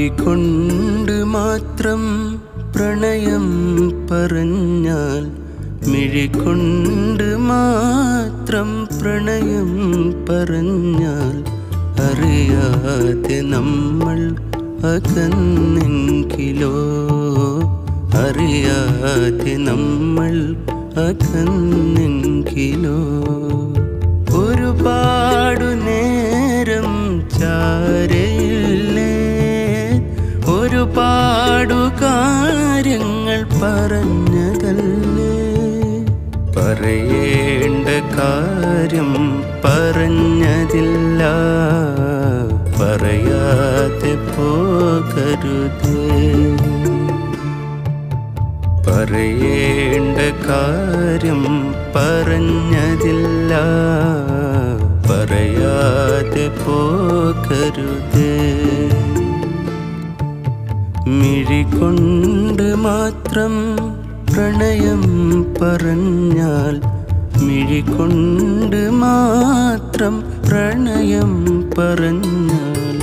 മിഴി കൊണ്ട് മാത്രം പ്രണയം പറഞ്ഞാൽ മിഴി കൊണ്ട് മാത്രം പ്രണയം പറഞ്ഞാൽ അറിയാതെ നമ്മൾ അകന്നെങ്കിലോ അറിയാതെ നമ്മൾ അകന്നെങ്കിലോ ഒരുപാടു നേരം ചാരയില്ലേ ഒരുപാടു കാര്യങ്ങൾ പറഞ്ഞതല്ലേ പറയേണ്ട കാര്യം പറഞ്ഞതില്ല പറയാതെ പോകരുതേ പറയേണ്ട കാര്യം പറഞ്ഞതില്ല പറയാതെ പോകരുതേ മിഴി കൊണ്ട് മാത്രം പ്രണയം പറഞ്ഞാൽ മിഴി കൊണ്ട് മാത്രം പ്രണയം പറഞ്ഞാൽ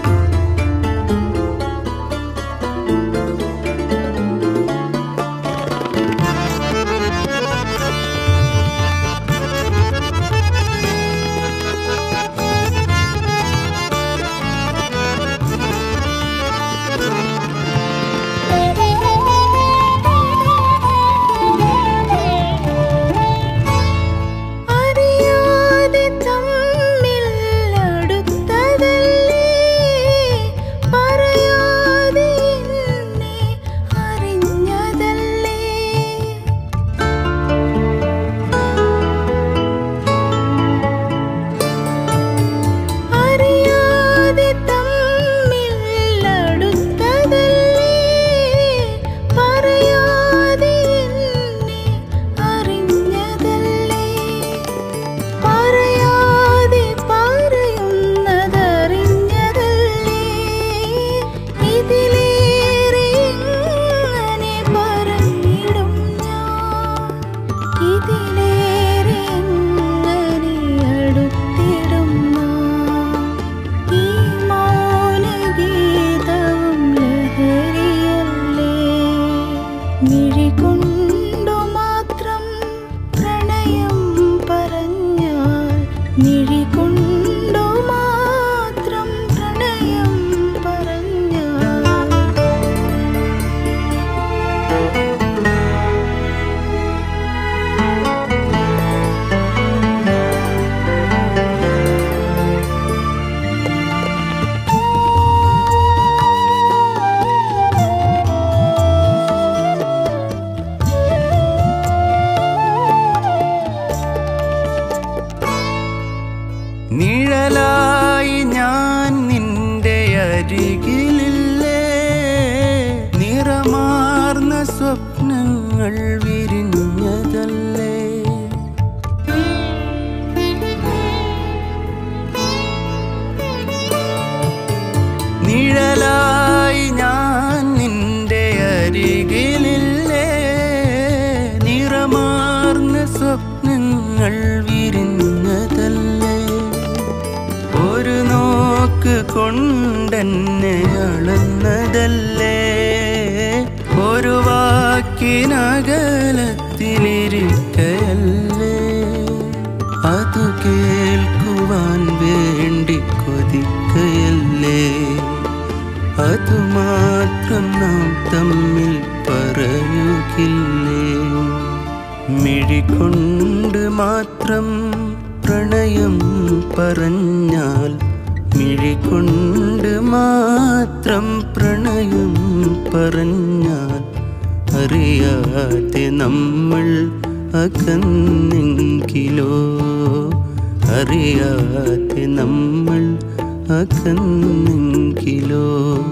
അറിയാതെ തമ്മിൽ അടുത്തതല്ലേ പറയാതെ എന്നെ അറിഞ്ഞതല്ലേ അറിയാതെ തമ്മിൽ അടുത്തതല്ലേ പറയാതെ എന്നെ അറിഞ്ഞതല്ലേ പറയാതെ പറയുന്നതറിഞ്ഞതല്ലേ ഇതിലേറെ എങ്ങനെ പറഞ്ഞിടും ഞാൻ ഇതിലേറെ എങ്ങനെ അടുത്തിടും നാം ഈ മൗനഗീതവും ലഹരിയല്ലേ മിഴി കൊണ്ടു മാത്രം പ്രണയം പറഞ്ഞാൽ മിഴി കൊണ്ടു മാത്രം പ്രണയം പറഞ്ഞാൽ നിഴലായി ഞാൻ നിന്റെ അരികിലില്ലേ നിറമാർന്ന സ്വപ്നങ്ങൾ വിരിഞ്ഞതല്ലേ നിഴലായി ഞാൻ നിന്റെ അരികിലില്ലേ നിറമാർന്ന സ്വപ്നങ്ങൾ വിരിഞ്ഞതല്ലേ ഒരു നോക്ക് കൊണ്ടെന്നെ അളന്നതല്ലേ ഒരു വാക്കിനകലത്തിലിരിക്കയല്ലേ അതു കേൾക്കുവാൻ വേണ്ടി കൊതിക്കയല്ലേ അതുമാത്രം നാം തമ്മിൽ പറയുകില്ലേ മിഴി കൊണ്ട് മാത്രം പ്രണയം പറഞ്ഞാൽ മിഴി കൊണ്ട് മാത്രം പ്രണയം പറഞ്ഞാൽ അറിയാതെ നമ്മൾ അകന്നെങ്കിലോ അറിയാതെ നമ്മൾ അകന്നെങ്കിലോ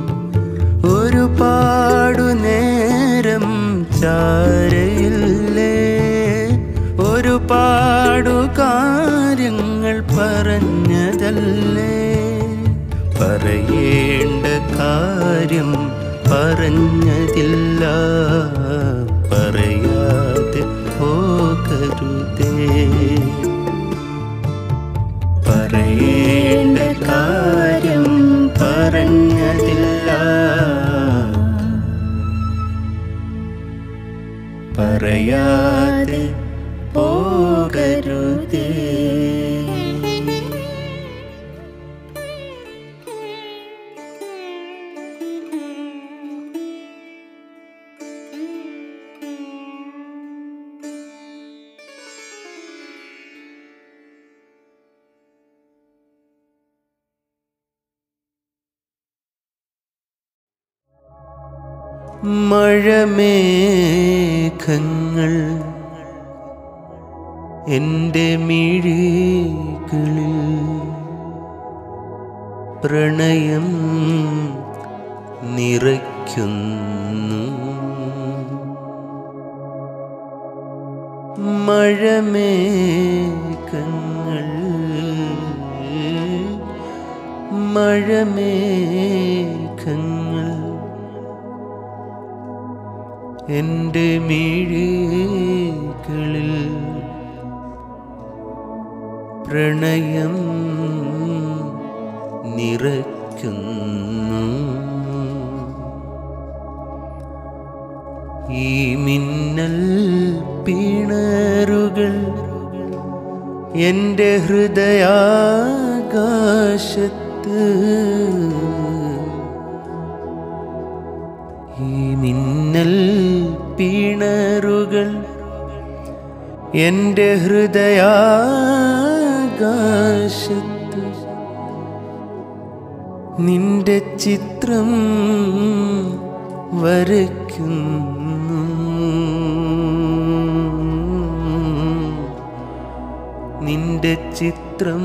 ഒരുപാടു നേരം ചാരയില്ലേ ഒരുപാടു കാര്യങ്ങൾ പറഞ്ഞതല്ലേ പറയേണ്ട കാര്യം പറഞ്ഞതില്ല പറയാതെ പോകരുതേ പറയേണ്ട കാര്യം പറഞ്ഞതില്ല പറയാതെ പോകരുതേ മഴമേഘങ്ങൾ എൻ്റെ മിഴികളിൽ പ്രണയം നിറയ്ക്കുന്നു മഴമേഘങ്ങൾ മഴമേഘങ്ങൾ എൻ്റെ മിഴികളിൽ പ്രണയം നിറയ്ക്കുന്നു ഈ മിന്നൽ പിണറുകൾ എൻ്റെ ഹൃദയാകാശത്ത് ഈ മിന്നൽ പിണറുകൾ എൻ്റെ ഹൃദയാകാശത്ത് നിന്റെ ചിത്രം വരയ്ക്കുന്നു നിന്റെ ചിത്രം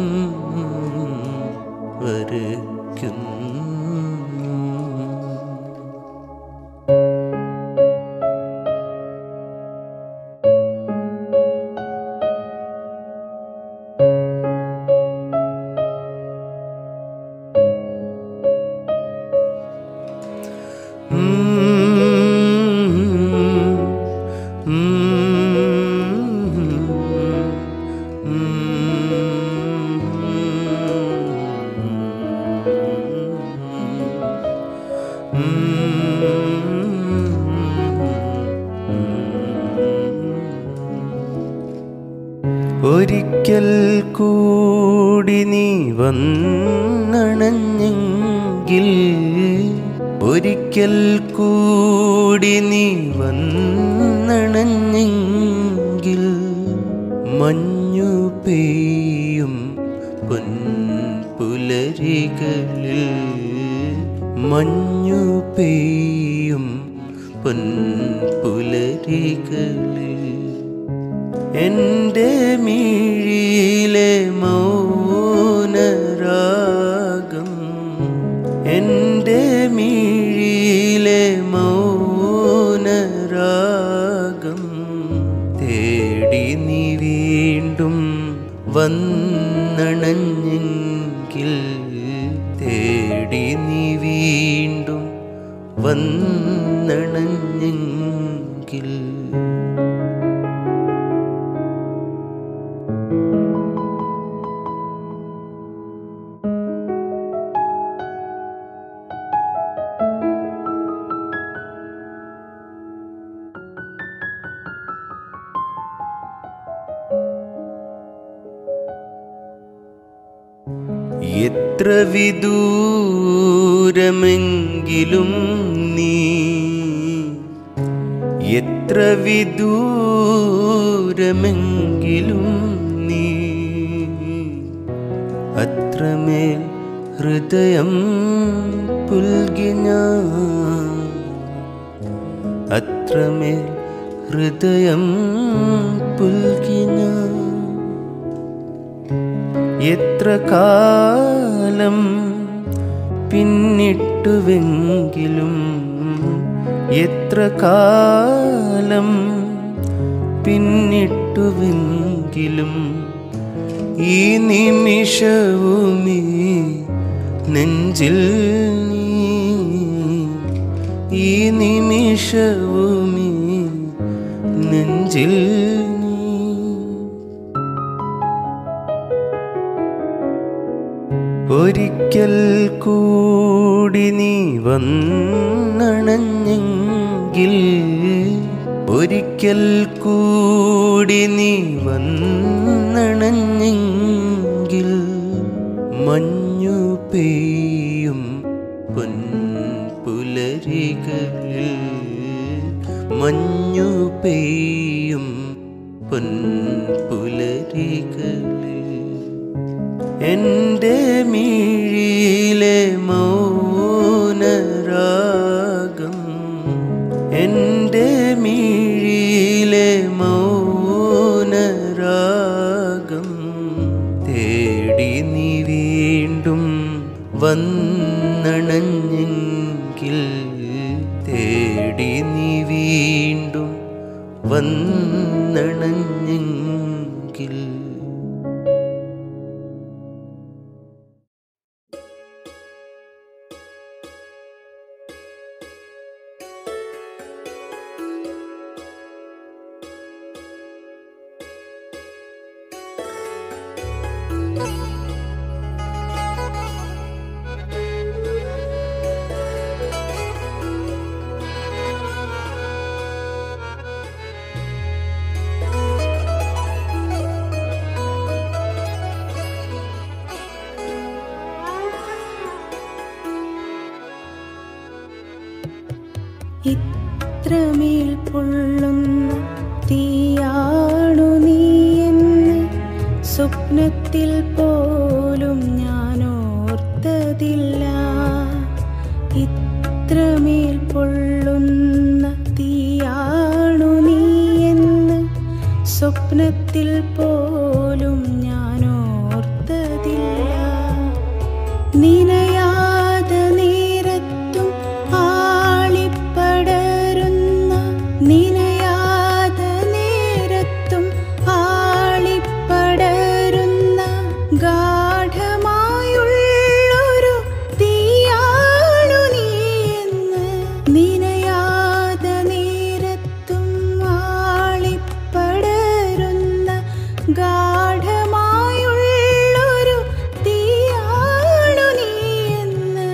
വരയ്ക്കുന്നു ഒരിക്കൽ കൂടി നീ വന്നണഞ്ഞെങ്കിൽ ഒരിക്കൽ കൂടി നീ വന്നണഞ്ഞെങ്കിൽ മഞ്ഞു പെയ്യും പൊൻപുലരികളിൽ മഞ്ഞു പെയ്യും പൊൻപുലരികളിൽ എൻ്റെ മിഴിയിലെ മൗനരാഗം എൻ്റെ മിഴിയിലെ മൗനരാഗം തേടി നീ വീണ്ടും വന്നണഞ്ഞെങ്കിൽ തേടി നീ വീണ്ടും വന്നണഞ്ഞെങ്കിൽ എത്ര വിദൂരമെങ്കിലും നീ എത്ര വിദൂരമെങ്കിലും നീ അത്രമേൽ ഹൃദയം പുൽകി ഞാൻ അത്രമേൽ ഹൃദയം പുൽകി ഞാൻ എത്ര കാലം പിന്നിട്ടുവെങ്കിലും എത്ര കാലം പിന്നിട്ടുവെങ്കിലും ഈ നിമിഷവുമീ നെഞ്ചിൽ നീ ഈ നിമിഷവുമീ നെഞ്ചിൽ നീ ഒരിക്കൽ കൂടി നീ വന്നണഞ്ഞെങ്കിൽ ഒരിക്കൽ കൂടി നീ വന്നണഞ്ഞെങ്കിൽ മഞ്ഞു പെയ്യും പൊൻപുലരികളിൽ മഞ്ഞു പെയ്യും പൊൻപുലരികളിൽ എൻ്റെ മിഴിയിലെ മൗനരാഗം എൻ്റെ മിഴിയിലെ മൗനരാഗം തേടി നീ വീണ്ടും വന്നണഞ്ഞെങ്കിൽ തേടി നീ വീണ്ടും വന്നണഞ്ഞെങ്കിൽ ഇത്രമേൽ പൊള്ളുന്ന തീയാണു നീ എന്ന് സ്വപ്നത്തിൽ പോലും ഞാൻ ഓർത്തതില്ല ഇത്രമേൽ പൊള്ളുന്ന തീയാണു നീ എന്ന് സ്വപ്നത്തിൽ പോലും ഞാൻ ഓർത്തതില്ല നിനയാതെ നേരത്തും ആളിപ്പടരുന്ന നിനയാതെ നേരത്തും ആളിപ്പടരുന്ന ഗാഠമായുള്ളൊരു തീയാണു നീ എന്ന് നിനയാതെ നേരത്തും ആളിപ്പടരുന്ന ഗാഠമായുള്ളൊരു തീയാണു നീ എന്ന്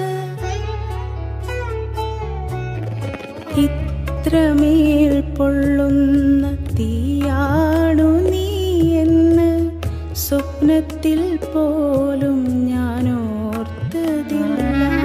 ഇത്രമേൽ പൊള്ളുന്ന തീയാണു നീ എന്ന് സ്വപ്നത്തിൽ പോലും ഞാൻ ഓർത്തതില്ല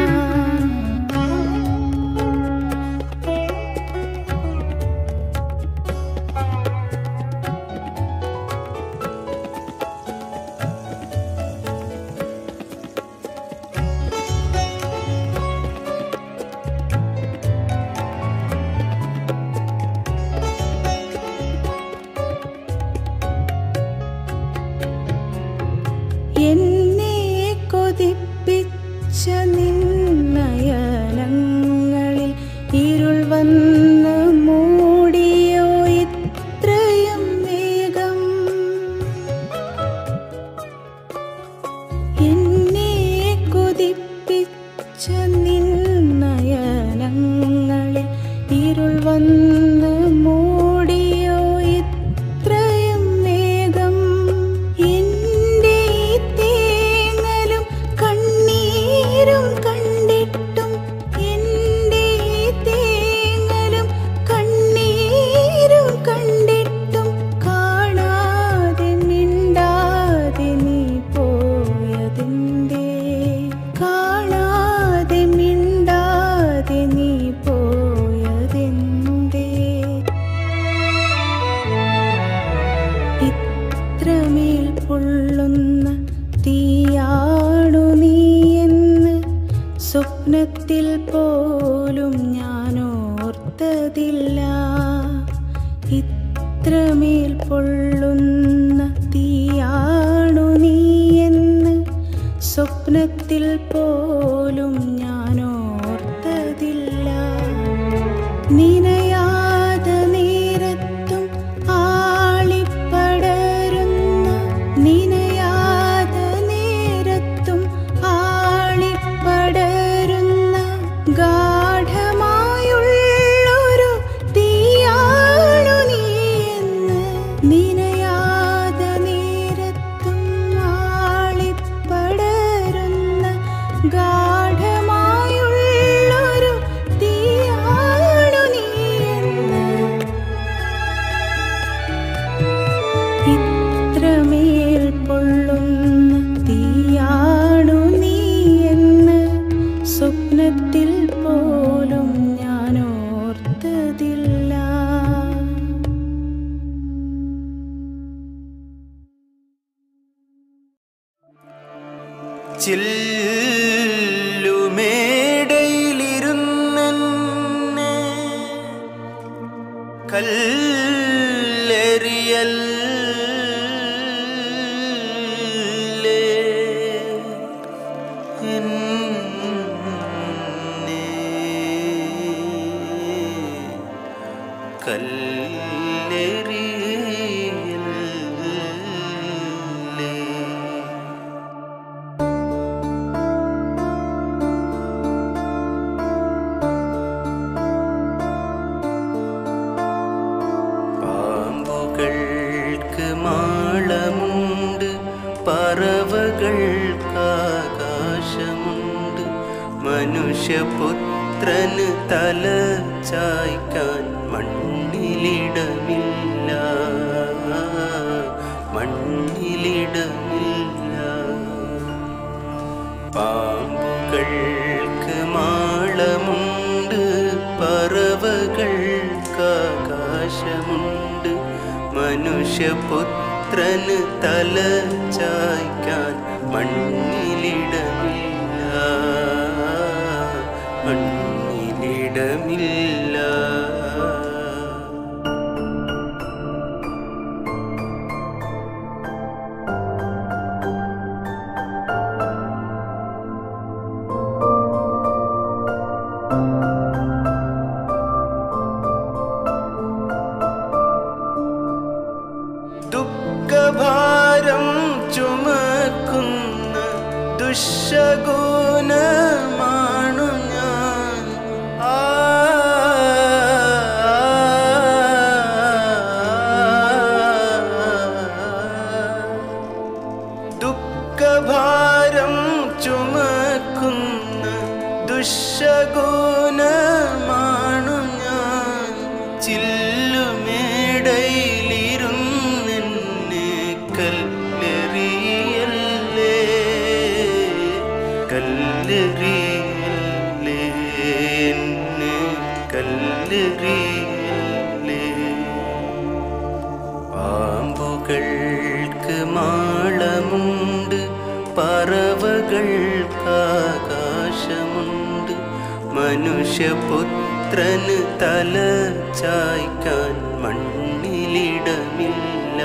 എന്നെ കൊതിപ്പിച്ച നിന്നയനങ്ങളിൽ ഇരുൾ വന്ന് മൂടിയോ ഇത്രയും വേഗം എന്നെ കൊതിപ്പിച്ച നിന്നയനങ്ങളിൽ ഇരുൾ വന്ന് മൂടിയോ ഇത്രയും വേഗം എൻ്റെ ഈ തേങ്ങലും കണ്ണീരും കണ്ടിട്ടും എൻ്റെ ഈ തേങ്ങലും കണ്ണീരും കണ്ടിട്ടും കാണാതെ മിണ്ടാതെ നീ പോയതിൻ്റെ കാണാതെ മിണ്ടാതെ നീ പോയതെന്തേ ഇത്രമേൽ പൊള്ളുന്ന തീയാണു നീ എന്ന് സ്വപ്നത്തിൽ പോലും ഞാൻ ഓർത്തതില്ല ഇത്രമേൽ പൊള്ളുന്ന തീയാണു നീ എന്ന് സ്വപ്നത്തിൽ പോലും ഞാൻ ഓർത്തതില്ല നിനയാതെ നേരത്തും ആളിപ്പടരുന്ന നിനയാതെ നേരത്തും ആളിപ്പടരുന്ന ഗാഠമായുള്ളൊരു തീയാണു നീ എന്ന് നിനയാതെ നേരത്തും ആളിപ്പടരുന്ന ഗാഠമാ ചില്ലുമേടയിലിരുന്നെന്നെ കല്ലെറിയല്ലേ എന്നെ കല്ലെറിയല്ലേ പാമ്പുകൾക്ക് മാളമുണ്ട് പറവകൾക്ക് ആകാശമുണ്ട് മനുഷ്യപുത്രന് തല ചായ്ക്കാൻ മണ്ണിലിടമില്ല മണ്ണിലിടമില്ല പാമ്പുകൾക്ക് മാളമുണ്ട് പറവകൾക്ക് ആകാശമുണ്ട് മനുഷ്യപുത്രന് തല ചായ്ക്കാൻ മണ്ണിലിടമില്ല മണ്ണിലിടമില്ല ദുഃഖഭാരം ചുമക്കുന്ന ദുശകുനമാണു ഞാൻ ആ ദുഃഖഭാരം ചുമക്കുന്ന ദുശകുനമാണു ഞാൻ ചില്ലുമേടയിലിരുന്നെന്നെ കല്ലെറിയല്ലേ കല്ലെറിയല്ലേ എന്നെ കല്ലെറിയല്ലേ പാമ്പുകൾക്ക് മാളമുണ്ട് പറവകൾക്ക് ആകാശമുണ്ട് മനുഷ്യപുത്രന് തല ചായ്ക്കാൻ മണ്ണിലിടമില്ല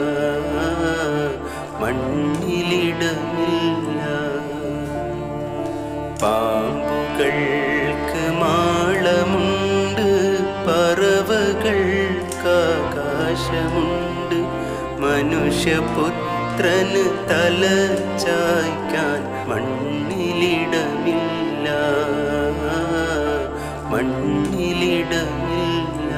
മണ്ണിലിടമില്ല പാമ്പുകൾക്ക് മാളമുണ്ട് പറവകൾക്ക് ആകാശമുണ്ട് മനുഷ്യപുത്രന് തല ചായ്ക്കാൻ മണ്ണിലിടമില്ല മണ്ണിലിടമില്ല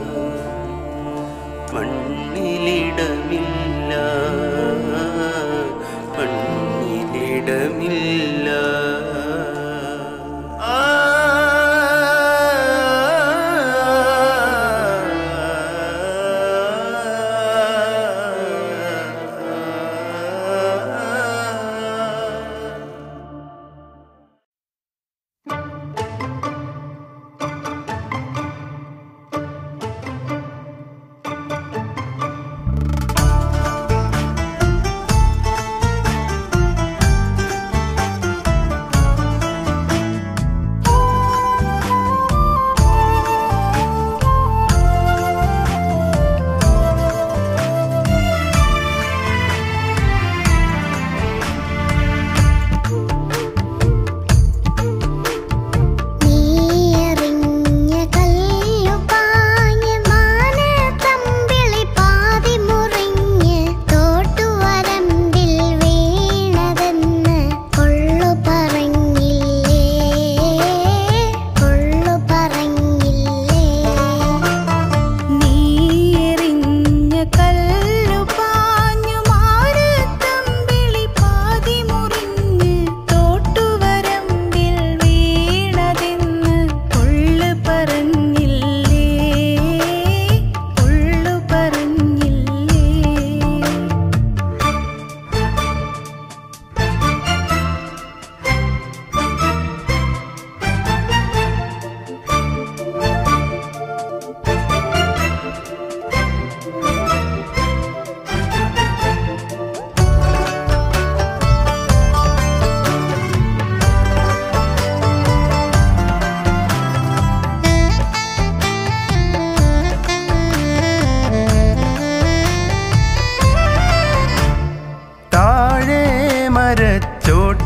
മണ്ണിലിടമില്ല മണ്ണിലിടമില്ല ആ ും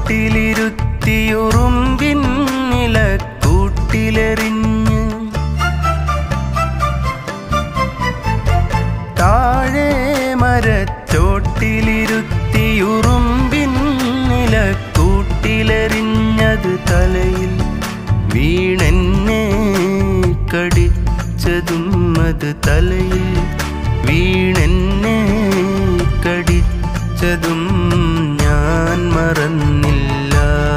മരച്ചോട്ടിലിരുത്തിയുറുമ്പിൻ നിലക്കൂട്ടിലെറിഞ്ഞ് താഴെ മരച്ചോട്ടിലിരുത്തിയുറുമ്പിൻ നിലക്കൂട്ടിലെറിഞ്ഞത് തലയിൽ വീണെന്നെ കടിച്ചതും അത് തലയിൽ വീണെന്നെ കടിച്ചതും ഞാൻ മറന്നില്ല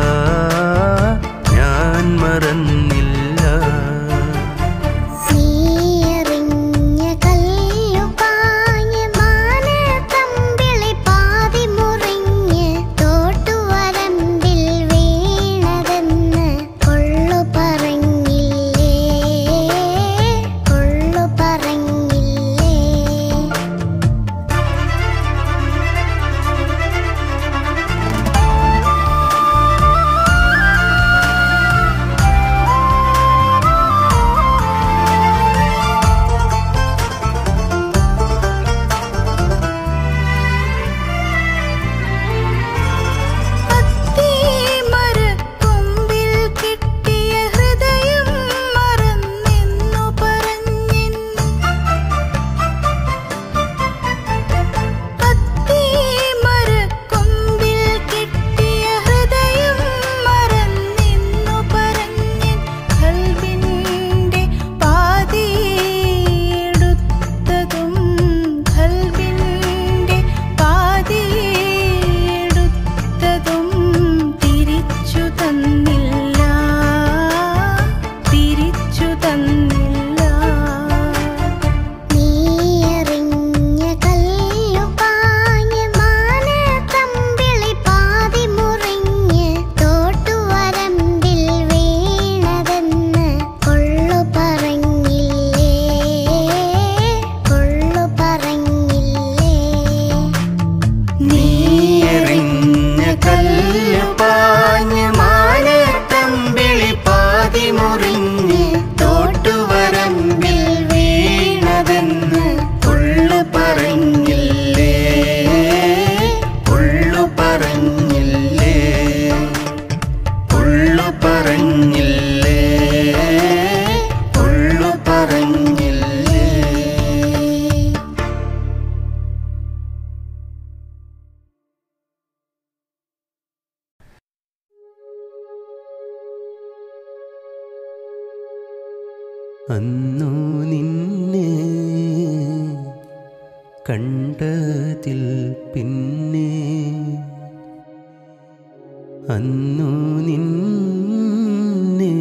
ഞാൻ മറന്നില്ല നീയെറിഞ്ഞ കല്ലുപാഞ്ഞ് മാനത്തമ്പിളി പാതി മുറിഞ്ഞ് തോട്ടുവരമ്പിൽ വീണതെന്ന് കൊള്ളു പറഞ്ഞില്ലേ കൊള്ളു പറഞ്ഞില്ലേ അത്തിമരക്കൊമ്പിൽ കിട്ടിയ ഹൃദയം മറന്നെന്നു പറഞ്ഞിൻ അത്തിമരക്കൊമ്പിൽ കിട്ടിയ ഹൃദയം മറന്നെന്നു പറഞ്ഞിൻ കൽവിൻ്റെ പാതിയെടുത്തതും കൽവിൻ്റെ പാതിയെടുത്തതും തിരിച്ചു തന്നില്ല തിരിച്ചു തന്നില്ല നീയെറിഞ്ഞ കല്ലുപാഞ്ഞ് മാനത്തമ്പിളി പാതി മുറിഞ്ഞ് തോട്ടുവരമ്പിൽ വീണതെന്ന് കൊള്ളു പറഞ്ഞില്ലേ കൊള്ളു പറഞ്ഞില്ലേ നീയെറിഞ്ഞ കല്ല് പാഞ്ഞ് മാനത്തമ്പിളി പാതി മുറിഞ്ഞ് തോട്ടുവരമ്പിൽ വീണതെന്ന് ഉള്ളു പറഞ്ഞില്ലേ ഉള്ളു പറഞ്ഞില്ലേ ഉള്ളു പറഞ്ഞില്ലേ ഉള്ളു പറഞ്ഞില്ലേ അന്നു നിന്നെ കണ്ടതിൽ പിന്നെ അന്നു നിന്നെ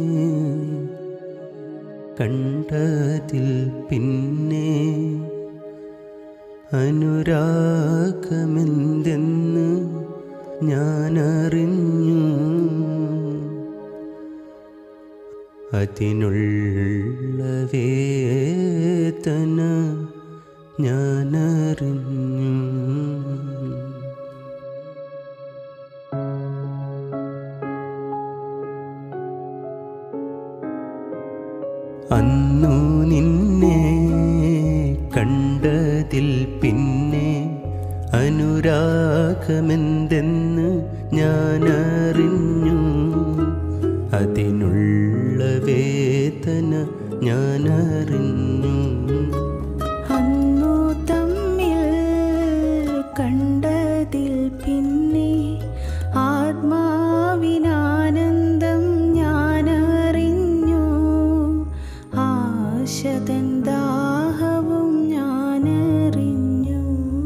കണ്ടതിൽ പിന്നെ അനുരാഗമെന്തെന്ന് ഞാനറിഞ്ഞു അതിനുള്ള വേദന ഞാനറിഞ്ഞു അന്നു നിന്നെ കണ്ടതിൽ പിന്നെ അനുരാഗമെന്തെന്ന് ഞാനറിഞ്ഞു അതിനുള്ള വേദന ഞാനറിഞ്ഞു അന്നു തമ്മിൽ കണ്ടതിൽ പിന്നെ ആത്മാവിനാനന്ദം ഞാനറിഞ്ഞു ആശതൻ ദാഹവും ഞാനറിഞ്ഞു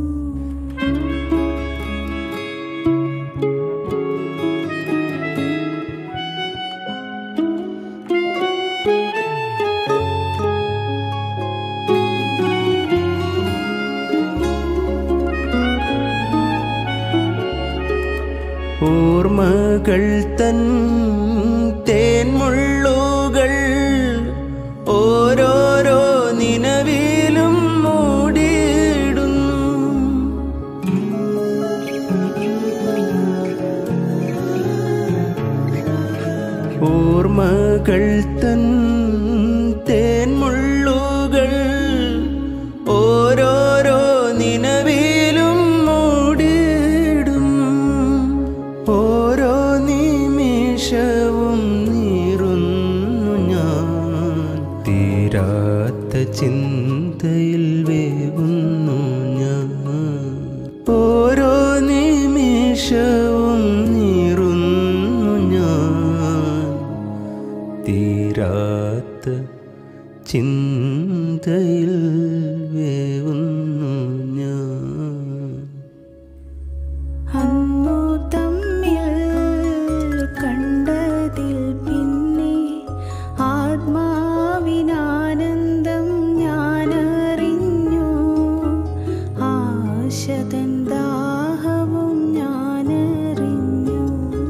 ഓർമ്മകൾ തൻ തേൻമുള്ളുകൾ ഓരോരോ നിലവിലും മൂടിയിടുന്നു ഓർമ്മകൾ തൻ തേൻമുള്ളുകൾ ഓരോരോ നിലവിലും മൂടിയിടും ഓരോ തീരാത്ത ചിന്തയിൽ വേവുന്നു ഞാൻ അന്നു തമ്മിൽ കണ്ടതിൽ പിന്നെ ആത്മാവിനാനന്ദം ഞാനറിഞ്ഞു ആശതൻ ദാഹവും ഞാനറിഞ്ഞു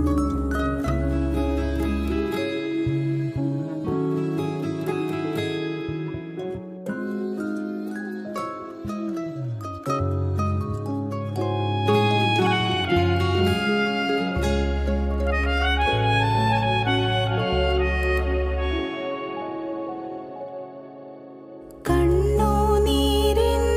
കണ്ണുനീരിൻ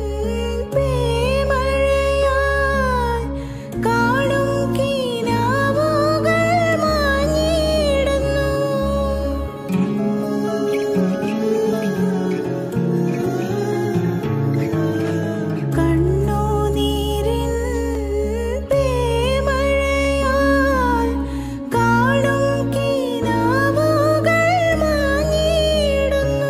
പേമഴയായി കാണും കിനാവുകൾ മാഞ്ഞിടുന്നു കണ്ണുനീരിൻ പേമഴയായി കാണും കിനാവുകൾ മാഞ്ഞിടുന്നു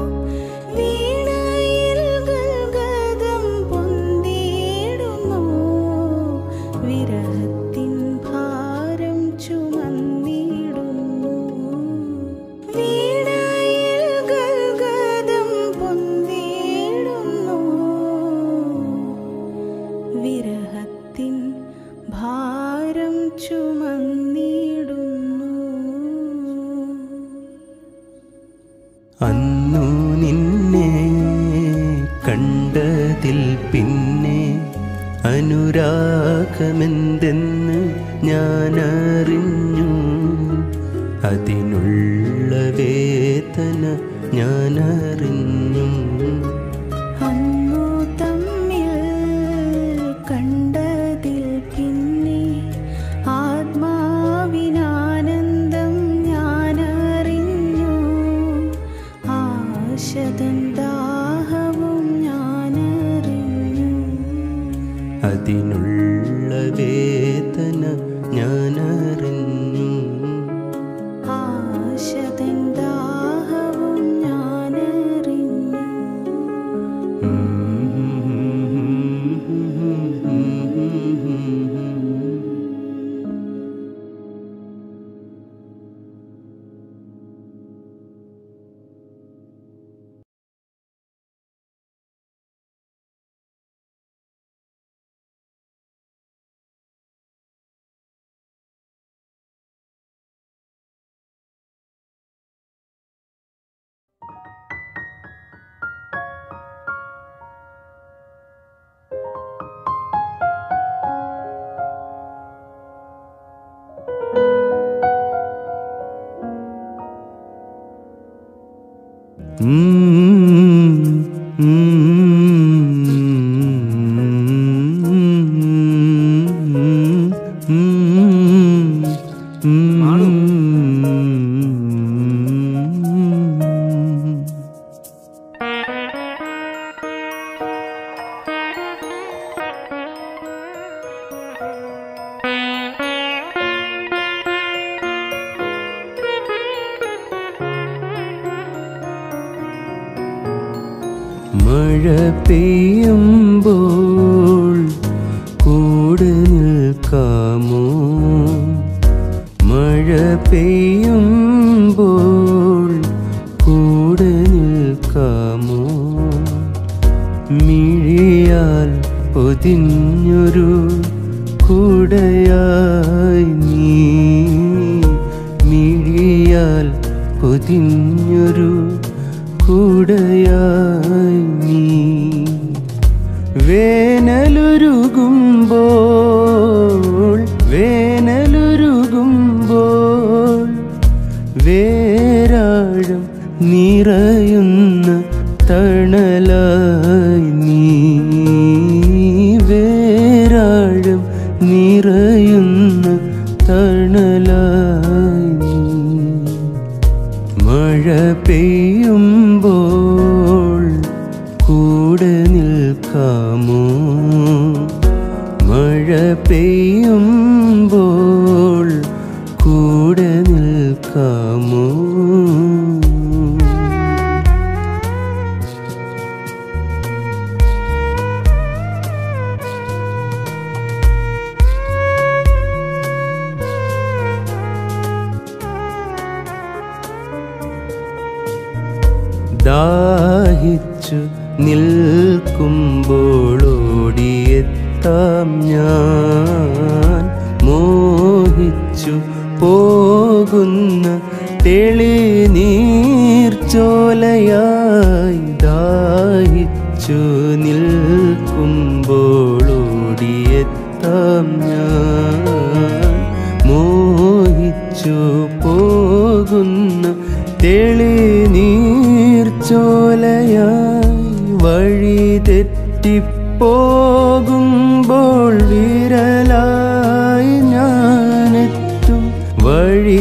വീണയിൽ ഗൽഗതം പൊന്തിടുന്നു വിരഹത്തിൻ ഭാരം ചുമന്നിടുന്നു വീണയിൽ ഗൽഗതം പൊന്തിടുന്നു വിരഹത്തിൻ ഭാരം ചുമന്നിടുന്നു അന്നു നിന്നെ കണ്ടതിൽ പിന്നെ അനുരാഗമെന്തെന്ന് ഞാനറിഞ്ഞു അതിനുള്ള വേദന ഞാനറിഞ്ഞു അന്നു തമ്മിൽ കണ്ടതിൽ പിന്നെ ആത്മാവിനാനന്ദം ഞാനറിഞ്ഞു ആശതൻ ദാഹവും ഞാനറിഞ്ഞു അതിനുള്ള വേദന ഞാനറിഞ്ഞു ആശതൻ ദാഹവും ഞാനറിഞ്ഞു മഴ പെയ്യുമ്പോൾ കൂടെ നിൽക്കാമോ മഴ പെയ്യുമ്പോൾ കൂടെ നിൽക്കാമോ മിഴിയാൽ പൊതിഞ്ഞൊരു കൂടയായി നീ മിഴിയാൽ പൊതിഞ്ഞൊരു കൂടയായി നീ വേനലുരുകുമ്പോൾ വേനലുരുകുമ്പോൾ വേരാഴം നിറയുന്ന തണലായി നീ വേരാഴം നിറയുന്ന തണലായി നീ മഴ പെയ്യുമ്പോൾ കൂടെ നിൽക്കാമോ മഴ പെയ്യുമ്പോൾ കൂടെ നിൽക്കാമോ ദാഹിച്ചു നിൽക്കുമ്പോളോടിയെത്താം ഞാൻ മോഹിച്ചു പോകുന്ന തെളിനീർച്ചോലയായി ദാഹിച്ചു നിൽക്കുമ്പോളോടിയെത്താം ഞാൻ മോഹിച്ചു പോകുന്ന തെളിനീർച്ചോലയായി വഴി തെറ്റിപ്പോകുമ്പോൾ വിരലായി ഞാനെത്തും വഴി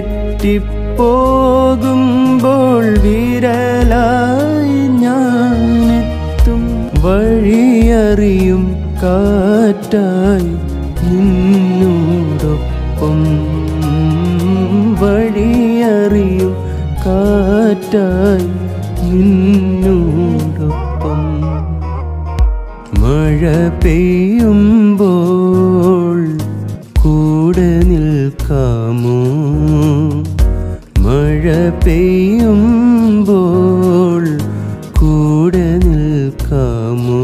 തെറ്റിപ്പോകുമ്പോൾ വിരലായി ഞാനെത്തും വഴിയറിയും കാറ്റായി നിന്നോടൊപ്പം വഴിയറിയും കാറ്റായി നിന്നോടൊപ്പം മഴ പെയ്യുമ്പോൾ കൂടെ നിൽക്കാമോ മഴ പെയ്യുമ്പോൾ കൂടെ നിൽക്കാമോ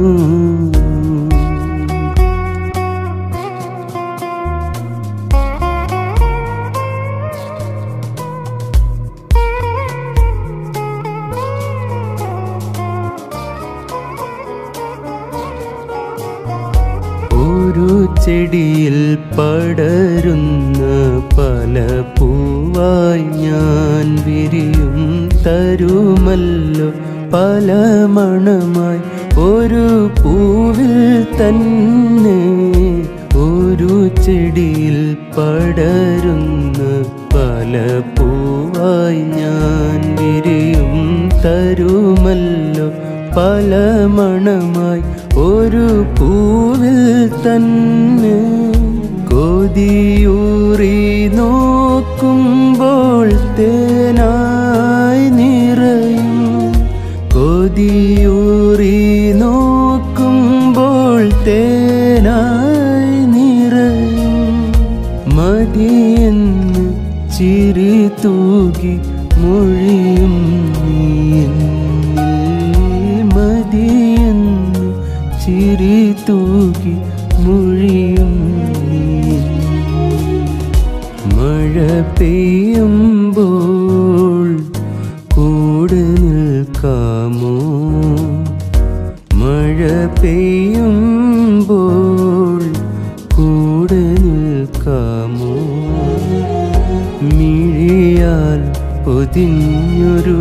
ഒരു ചെടിയിൽ പടരുന്ന പല പൂവായി ഞാൻ വിരിയും തരുമല്ലോ പല മണമായി ഒരു പൂവിൽ തന്നെ ഒരു ചെടിയിൽ പടരുന്ന പല പൂവായി ഞാൻ വിരിയും തരുമല്ലോ പല മണമായി ഒരു പൂവിൽ തന്നെ കൊതിയൂറി നോക്കുമ്പോൾ തേനായി നിറയും കൊതിയൂറി നോക്കുമ്പോൾ തേനായി നിറയും മതിയെന്ന് ചിരി തൂകി മൊഴിയും നീ എന്നിൽ മതിയെന്ന് ചിരി തൂകി മൊഴിയും നീ എന്നിൽ. മഴ പെയ്യുമ്പോൾ കൂടെ നിൽക്കാമോ മഴ പെയ്യുമ്പോൾ കൂടെ നിൽക്കാമോ മിഴിയാൽ പൊതിഞ്ഞൊരു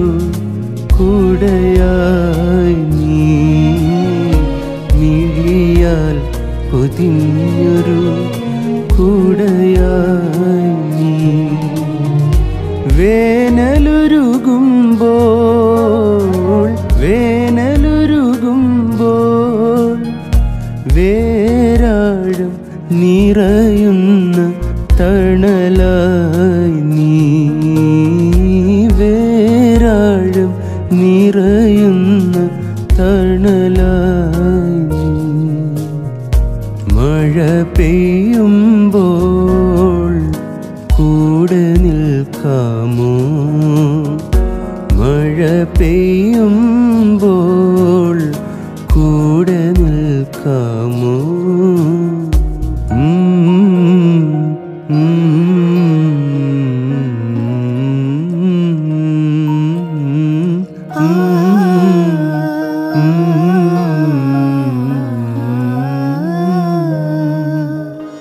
കൂടയായി നീ മിഴിയാൽ പൊതിഞ്ഞൊരു കൂടയായി നീ വേനലുരുകുമ്പോൾ വേനലുരുകുമ്പോൾ വേരാഴം നിറയുന്ന തണലായി നീ വേരാഴം നിറയുന്ന തണലായി നീ മഴ പെയ്യുമ്പോൾ കൂടെ നിൽക്കാമോ മഴ പെയ്യുമ്പോൾ കൂടെ നിൽക്കാമോ ഉം, ഉം, ഉം, ഉം.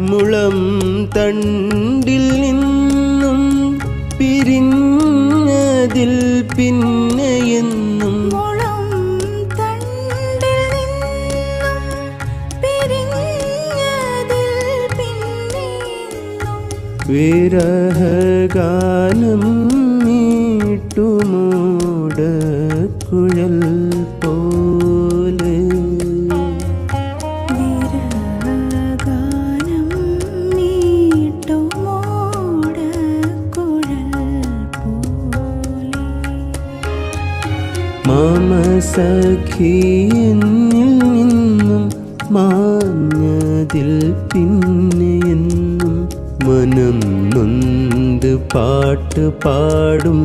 മുളം തണ്ടിൽ നിന്നും പിരിഞ്ഞതിൽ പിന്നെ എന്നും മുളം തണ്ടിൽ നിന്നും പിരിഞ്ഞതിൽ പിന്നെയെന്നും വിരഹഗാനം നീട്ടുമോട കുഴൽ പോലെ വിരഹഗാനം മീട്ടുമോടക്കുഴൽ പോലെ മാമസഖിയെന്നിൽ നിന്നും മാഞ്ഞതിൽ പിന്നെ എന്നും മനം നൊന്ത് പാട്ട് പാടും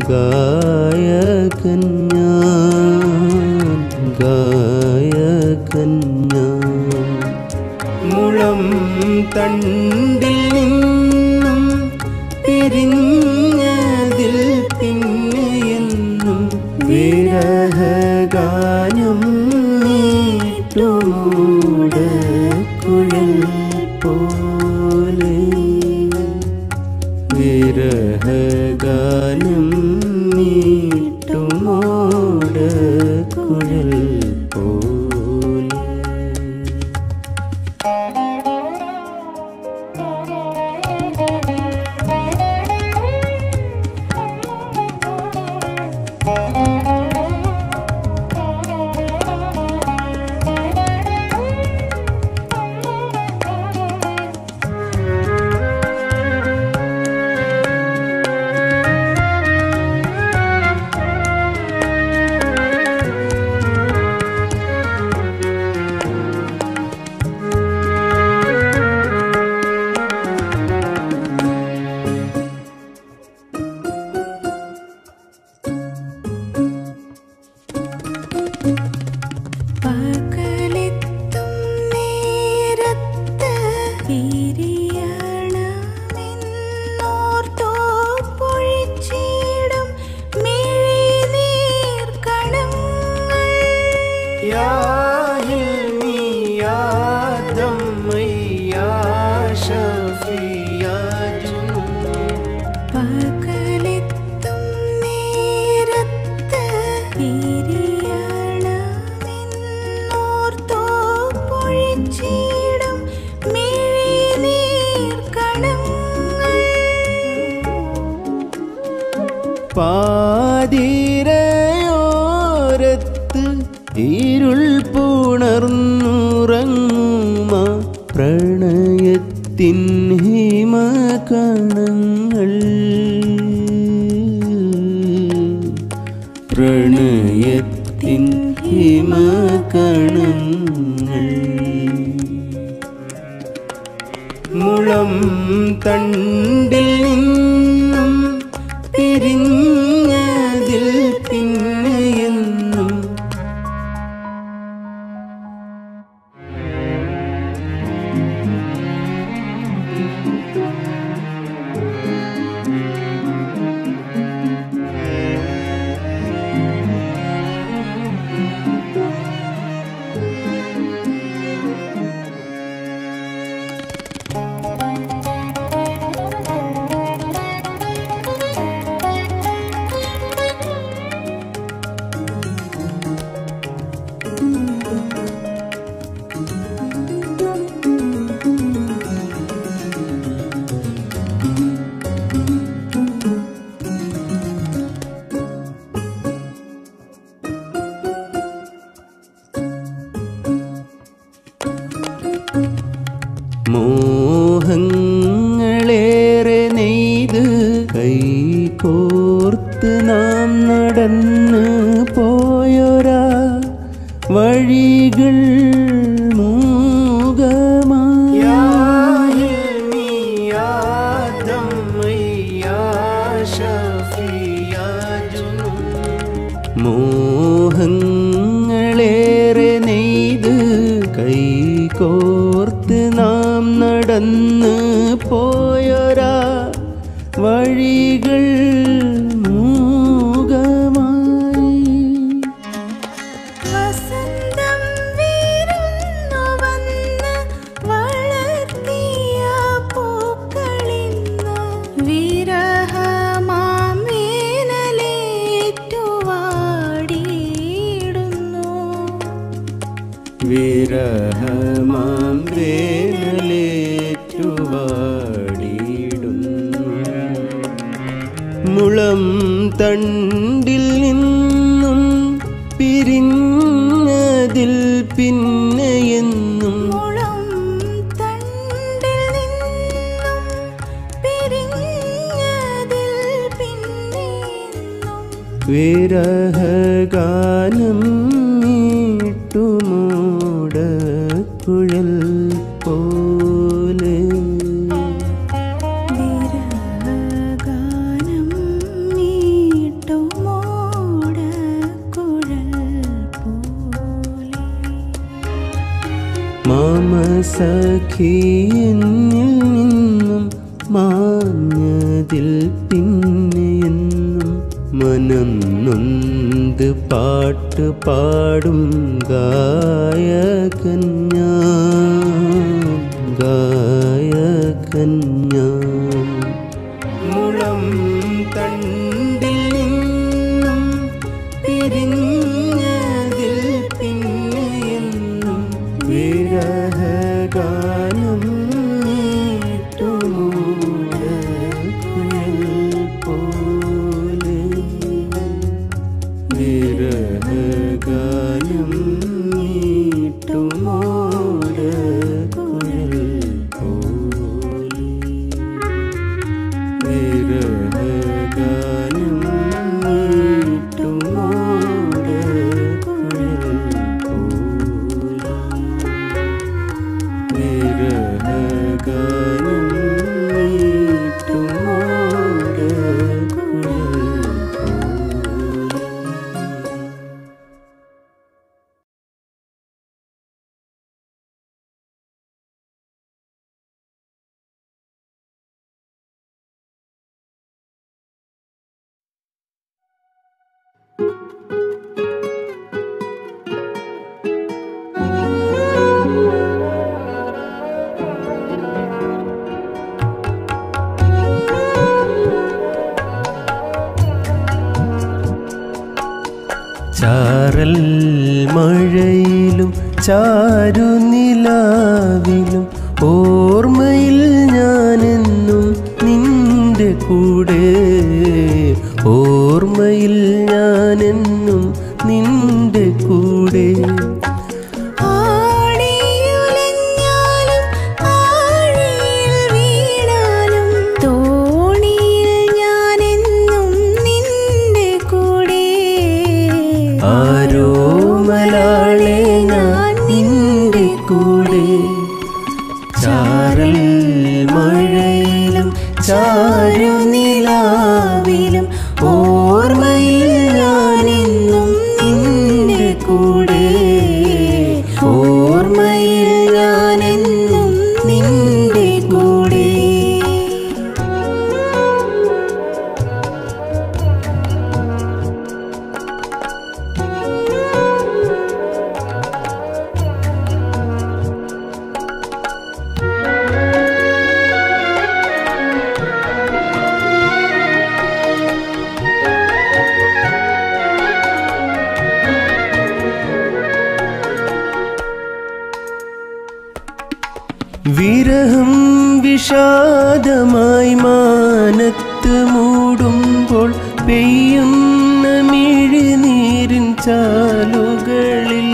ഗായകൻ ഞാൻ ഗായകൻ ഞാൻ മുളം തണ്ടിൽ നിന്നും പിരിഞ്ഞതിൽ പിന്നെ എന്നും വിരഹഗാനം നീട്ടുമൂട കുഴൽ പോലെ വിരഹഗാനം നീട്ടുമോട കുഴൽ പോലെ പകലെത്തും നേരത്ത് പിരിയണമെന്നോർത്തോ പൊഴിച്ചിടും മിഴിനീർ കണങ്ങൾ يا هلمي يا دمي يا شفي يا جنون പകലെത്തും നേരത്ത് പിരിയണമെന്നോർത്തോ പൊഴിച്ചിടും മിഴിനീർ കണങ്ങൾ പാതിരയോരത്ത് ഇരുൾ പുണർന്നുറങ്ങുമ പ്രണയത്തിൻ ഹിമകണങ്ങൾ പ്രണയത്തിൻ ഹിമകണങ്ങൾ മുളം തണ്ടിൽ നിന്നും പിരിഞ്ഞതിൽ പിന്നെ എന്നും മോഹങ്ങളേറെ നെയ്ത് കൈ കോർത്ത് നാം നടന്ന് പോയൊരാ വഴികൾ മോഹങ്ങളേറെ നെയ്ത് കൈ കോർത്ത് നാം നടന്ന് പോയൊരാ വഴികൾ മൂകമായി വസന്തം വീരുന്നു വന്ന് വളർത്തിയ വിരഹമാം വേനലേറ്റുവാടിയിടുന്നു മുളം തണ്ടിൽ നിന്നും പിരിഞ്ഞതിൽ പിന്നെയെന്നും മുളം തണ്ടിൽ നിന്നും പിരിഞ്ഞതിൽ പിന്നെയെന്നും വിരഹഗാനം മീട്ടുമൂട കുഴൽ പോലെ വിരഹഗാനം മീട്ടുമോടക്കുഴൽ പോലെ മാമസഖിയെന്നിൽ നിന്നും മാഞ്ഞതിൽ പിന്നെയെന്നും മനം നൊന്ത് പാട്ട് പാടും ഗായകൻ ഞാൻ ഗായകൻ ഞാൻ മുളം തണ്ടിൽ നിന്നും പിരിഞ്ഞതിൽ പിന്നെയെന്നും വിരഹഗാനം നീട്ടുമൂടക്കുഴൽ പോലെ വിരഹഗാനം നീട്ടുമൂടക്കുഴൽ പോലെ വിരഹഗാനം നീട്ടുമൂടക്കുഴൽ പോലെ വിരഹഗാനം നീട്ടുമൂടക്കുഴൽ പോലെ ചാറൽ മഴയിലും ചാരുനിലാവിലും ഓർമ്മയിൽ ഞാനെന്നും നിന്റെ കൂടെ ഓർമ്മയിൽ ഞാനെന്നും നിന്റെ കൂടെ ആടിയുലഞ്ഞാലും ആഴിയിൽ വീണാലും തോണിയിൽ ഞാനെന്നും നിന്റെ കൂടെ ആരോ മലാളെ ഞാൻ നിന്റെ കൂടെ ചാറൽ മഴയിലും ചാരുനിലാവിലും ഓർമ്മയിൽ ഞാനെന്നും നിന്റെ കൂടെ ഓർമ്മയിൽ ഞാനെന്നും നിന്റെ കൂടെ വിരഹം വിഷാദമായി മാനത്ത് മൂടുമ്പോൾ പെയ്യുന്ന മിഴിനീരിൻ ചാലുകളിൽ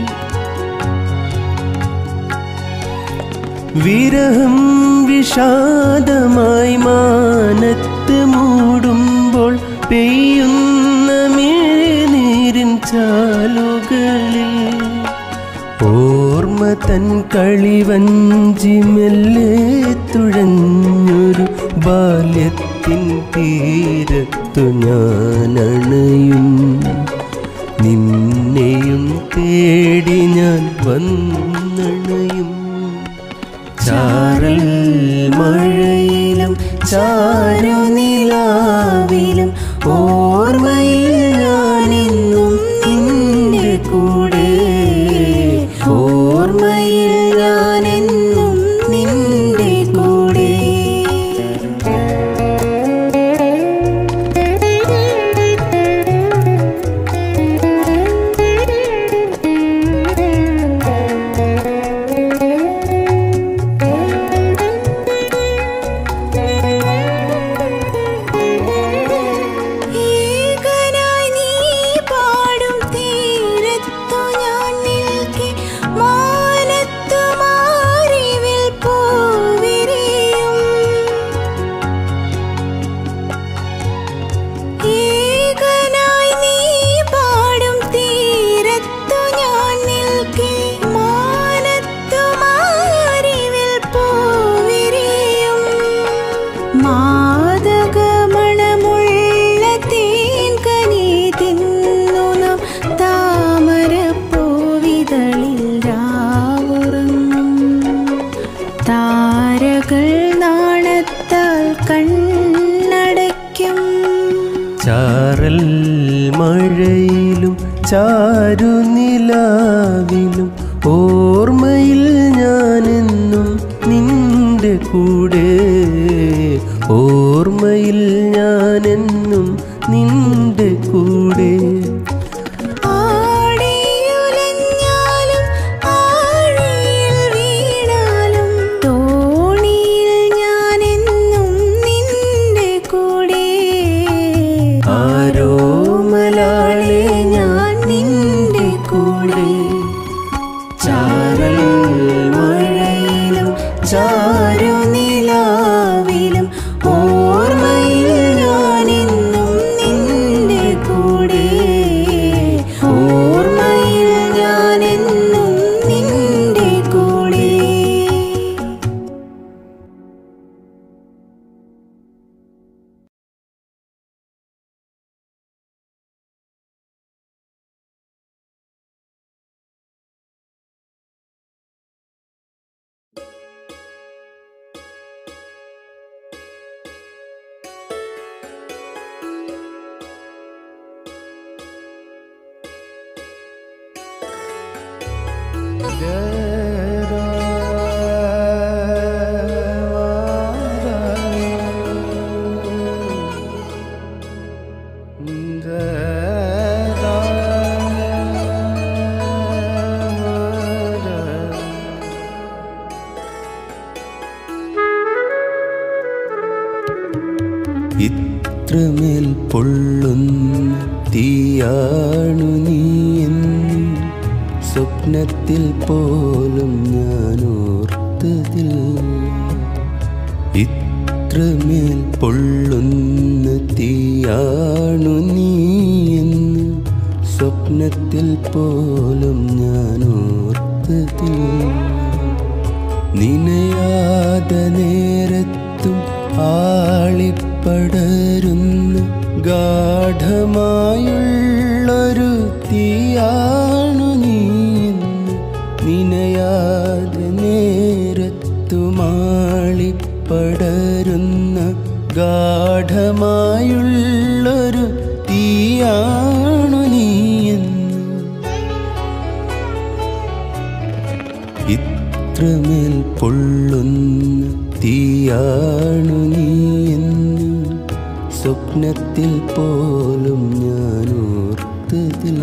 വിരഹം വിഷാദമായി മാനത്ത് മൂടുമ്പോൾ പെയ്യുന്ന മിഴിനീരിൻ ചാലുകളിൽ ഓർമ്മ തൻ കളിവഞ്ചി മെല്ലെ തുഴഞ്ഞൊരു ബാല്യത്തിൻ തീരത്തു ഞാനണയും നിന്നെയും തേടി ഞാൻ വന്നണയും ചാറൽ മഴയിലും ചാരുനിലാവിലും ഓർമ്മയിൽ ഞാനെന്നും നിന്റെ കൂടെ ഓർമ്മയിൽ ഞാനെന്നും നിന്റെ കൂടെ Thank you. മാതകമണമുള്ള തേൻകനി തിന്നു നാം താമരപ്പൂവിതളിൽ രാവുറങ്ങും താരകൾ നാണത്താൽ കണ്ണടയ്ക്കും ചാറൽ മഴയിലും ചാരുനിലാവിലും ഓർമ്മയിൽ ഞാനെന്നും നിന്റെ കൂടെ ഓർമ്മയിൽ ഞാനെന്നും നിന്റെ കൂടെ ആടിയുലഞ്ഞാലും ആഴിയിൽ വീണാലും തോണിയിൽ ഞാനെന്നും നിന്റെ കൂടെ ആരോമലാളെ ഞാൻ നിന്റെ കൂടെ ചാരൽ മഴയിലും ചാരുനിലാവിലും ഓർമ്മയിൽ ഞാനെന്നും നിന്റെ കൂടെ ഓർമ്മയിൽ ഞാനെന്നും നിന്റെ കൂടെ ഇത്രമേൽ പൊള്ളുന്ന തീയാണു നീ എന്നും സ്വപ്നത്തിൽ പോലും ഞാൻ ഓർത്തതിൽ ഇത്രമേൽ പൊള്ളുന്ന തീയാണു നീ എന്ന് സ്വപ്നത്തിൽ പോലും ഞാൻ ഓർത്തതിൽ നിനയാതെ നേരത്തും ആളിപ്പടരുന്ന ഗാഠമായുള്ളൊരു തീയാണു നീ എന്ന് നിനയാതെ നേരത്തും ആളിപ്പടരുന്ന ഗാഠമായുള്ളൊരു തീയാണു നീ എന്ന് ഇത്രമേൽ പൊള്ളുന്ന തീയാണു നീ എന്ന് സ്വപ്നത്തിൽ പോലും ഞാൻ ഓർത്തതിൽ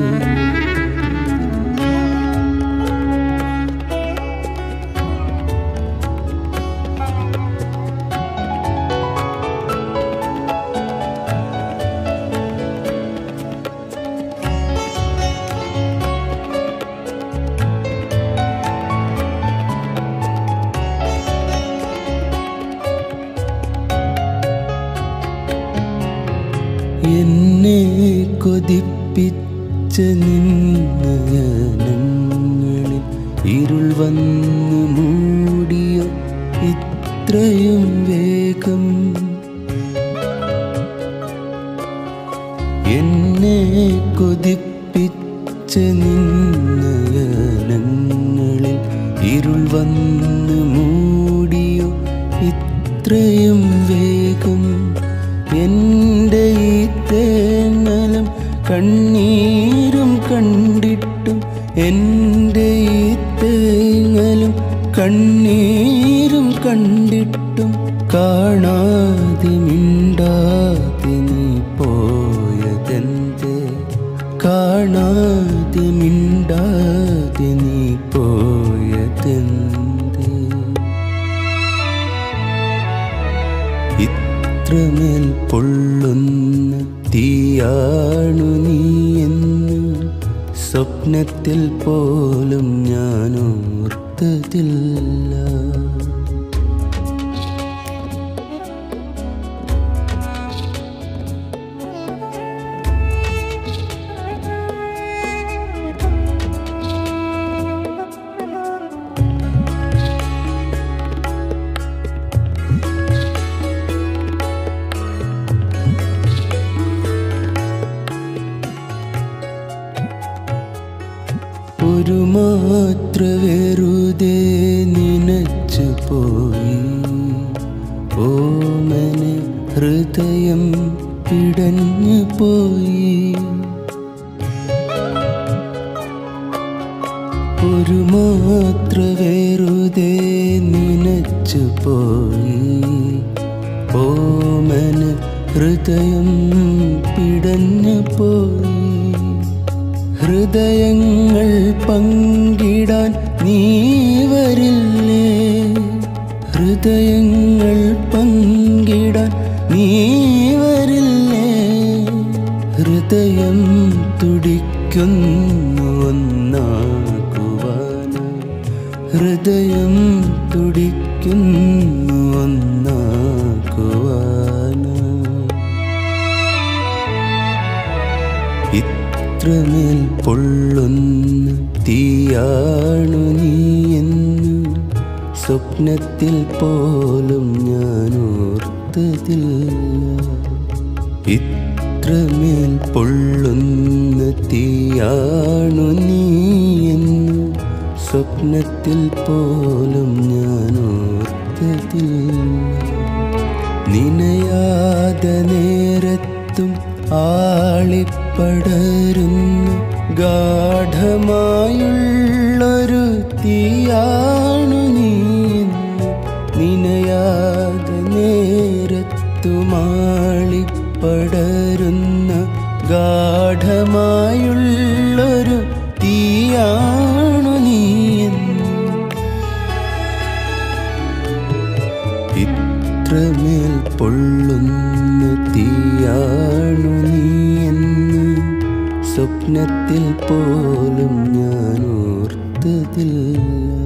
എന്നെ കൊതിപ്പിച്ച നിന്നയനങ്ങളിൽ ഇരുൾ വന്നു മൂടിയ ഇത്രയും വേഗം എന്നെ കൊതിപ്പിച്ച നിന്നയനങ്ങളിൽ ഇരുൾ വന്നു മൂടിയോ ഇത്രയും വേഗം എൻ്റെ ഈ തേങ്ങലും കണ്ണീരും കണ്ടിട്ടും എൻ്റെ ഈ തേങ്ങലും കണ്ണീരും കണ്ടിട്ടും കാണാതെ മിണ്ടാതെ നീ പോയതെന്തേ കാണാതെ മിണ്ടാതെ നീ പോയതെന്തേ ഇത്രമേൽ പൊള്ളുന്ന തീയാണു നീ എന്ന് സ്വപ്നത്തിൽ പോലും ഞാൻ ഓർത്തതില്ല മാത്ര വെറുതെ നനച്ചു പോയി ഓമന ഹൃദയം പിടഞ്ഞു പോയി ഒരു മാത്ര വെറുതെ നനച്ചു പോയി ഓമന ഹൃദയം പിടഞ്ഞു പോയി ഹൃദയങ്ങൾ പങ്കിടാൻ നീ വരില്ലേ ഹൃദയങ്ങൾ പങ്കിടാൻ നീ വരില്ലേ ഹൃദയം തുടിക്കുന്നു ഒന്നാകുവാൻ ഹൃദയം തുടിക്കുന്നു ഒന്നാകുവാൻ ഇത്രമേൽ പൊള്ളുന്ന തീയാണു നീ എന്ന് സ്വപ്നത്തിൽ പോലും ഞാൻ ഓർത്തതില്ല ഇത്രമേൽ പൊള്ളുന്ന തീയാണു നീ എന്ന് സ്വപ്നത്തിൽ പോലും ഞാൻ ഓർത്തതില്ല നിനയാതെ നേരത്തും ആളിപ്പടരുന്ന ഗാഠമായുള്ളൊരു തീയാണു നീ എന്ന് നിനയാതെ നേരത്തും ആളിപ്പടരുന്ന ഗാഠമായുള്ളൊരു തീയാണു നീ എന്ന് ഇത്രമേൽ പൊള്ളുന്ന തീയാണു നീ എന്ന് സ്വപ്നത്തിൽ പോലും ഞാൻ ഓർത്തതില്ല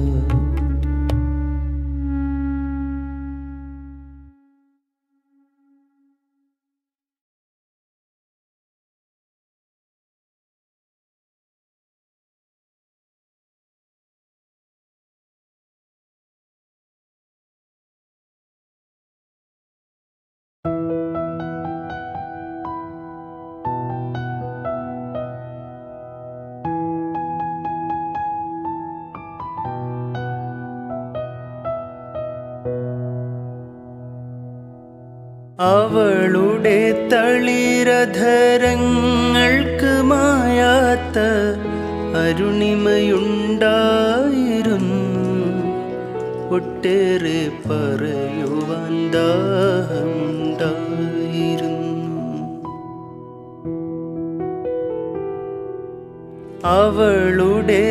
അവളുടെ തളിരധരങ്ങൾക്ക് മായാത്ത അരുണിമയുണ്ടായിരുന്നു ഒട്ടേറെ പറയുവാൻ ദാഹമുണ്ടായിരുന്നു അവളുടെ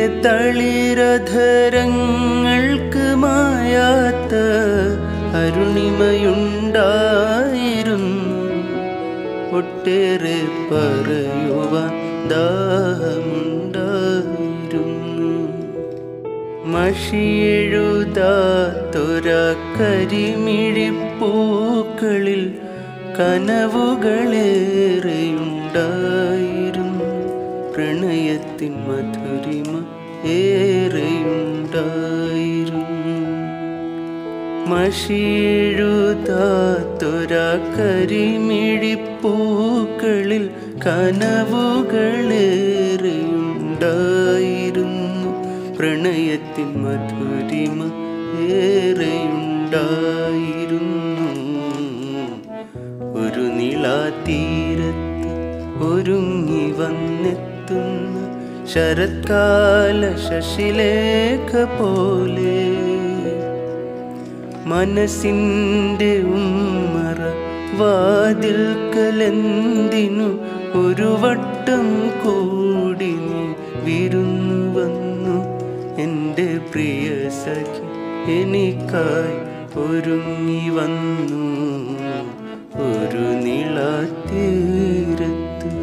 തളിരധരങ്ങൾക്ക് മായാത്ത അരുണിമയുണ്ടായിരുന്നു ഒട്ടേറെ പറയുവാൻ ദാഹമുണ്ടായിരുന്നു മഷിയെഴുതാത്തൊര കരിമിഴിപ്പൂക്കളിൽ കനവുകളേറെയുണ്ടായിരുന്നു പ്രണയത്തിൻ മധുരിമ ഏറെയുണ്ടായിരുന്നു മഷിയെഴുതാത്തൊര കരിമിഴിപ്പൂക്കളിൽ കനവുകളേറെയുണ്ടായിരുന്നു പ്രണയത്തിൻ മധുരിമ ഏറെയുണ്ടായിരുന്നു ഒരു നിളാതീരത്ത് ഒരുങ്ങി വന്നെത്തുന്ന ശരത്കാല ശശിലേഖ പോലെ മനസ്സിൻ്റെ ഉമ്മറ വാതിൽക്കലെന്തിനു ഒരു വട്ടം കൂടി നീ വിരുന്നു വന്നു എൻ്റെ പ്രിയ സഖി എനിക്കായി ഒരുങ്ങി വന്നു ഒരു നിളാതീരത്ത്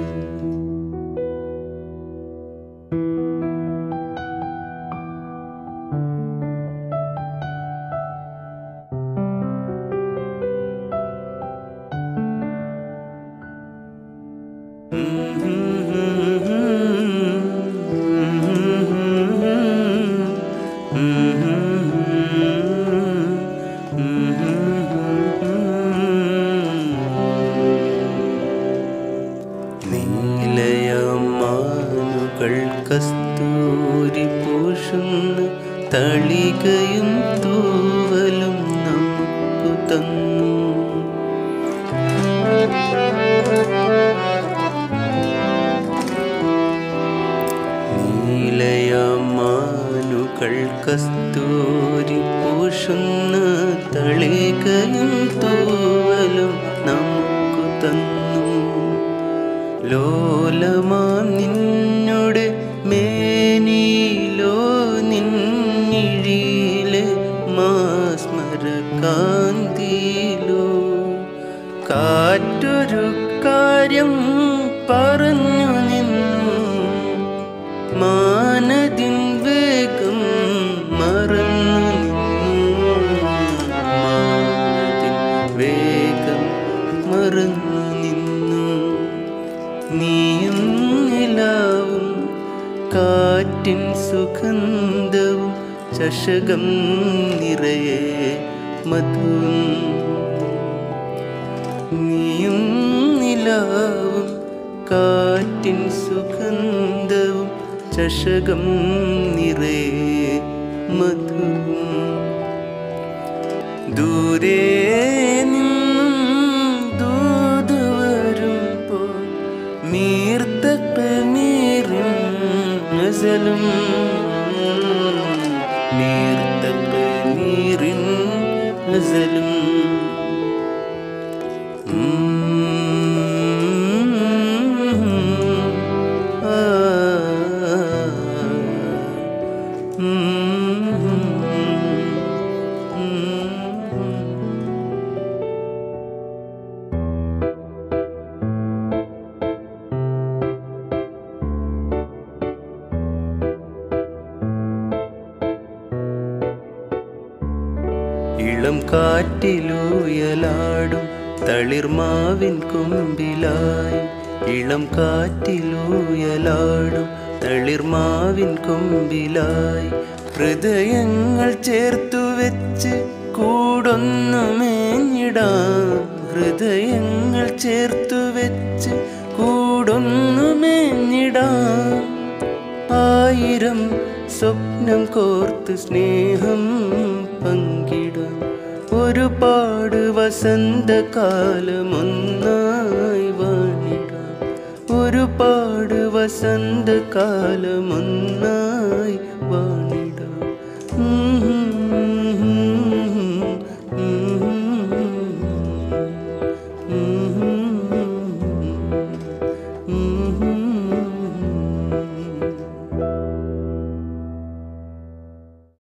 തളികയും തൂവലും നമുക്കു തന്നു നീലയമാനുകൾ കസ്തൂരി പൂഷുന്ന തളികയും തൂവലും നമുക്കു തന്നു ലോലമാ നിന്നുടെ മേനിയിലോ നിന്നിഴിയിലെ മാസ്മര കാന്തിയിലോ കാറ്റൊരു കാര്യം പറഞ്ഞു നിന്നു മാനതിൻ വേഗം മറന്നു നിന്നു മാനതിൻ വേഗം മറന്നു നിന്നു നീയും നിലാവും കാറ്റിൻ സുഗന്ധവും ചഷകം നിറയെ മധുവും നീയും നിലാവും കാറ്റിൻ സുഗന്ധവും ചഷകം നിറയെ മധുവും ദൂരെ നിന്നും ദൂത് വരുമ്പോൾ നീർത്ത നീരും നസലും നീർത്ത നീരിൻ നസലും ഇളം കാറ്റിലൂയലാടും തളിർമാവിൻ കൊമ്പിലായി ഇളം കാറ്റിലൂയലാടും തളിർമാവിൻ കൊമ്പിലായി ഹൃദയങ്ങൾ ചേർത്തു വെച്ച് കൂടൊന്നു മേഞ്ഞിടാം ഹൃദയങ്ങൾ ചേർത്തു വെച്ച് കൂടൊന്നു മേഞ്ഞിടാം ആയിരം സ്വപ്നം കോർത്ത് സ്നേഹം പങ്കിടാം ഒരുപാട് വസന്തകാലമൊന്നായി വാണിടാം ഒരുപാട് വസന്തകാലമൊന്നായി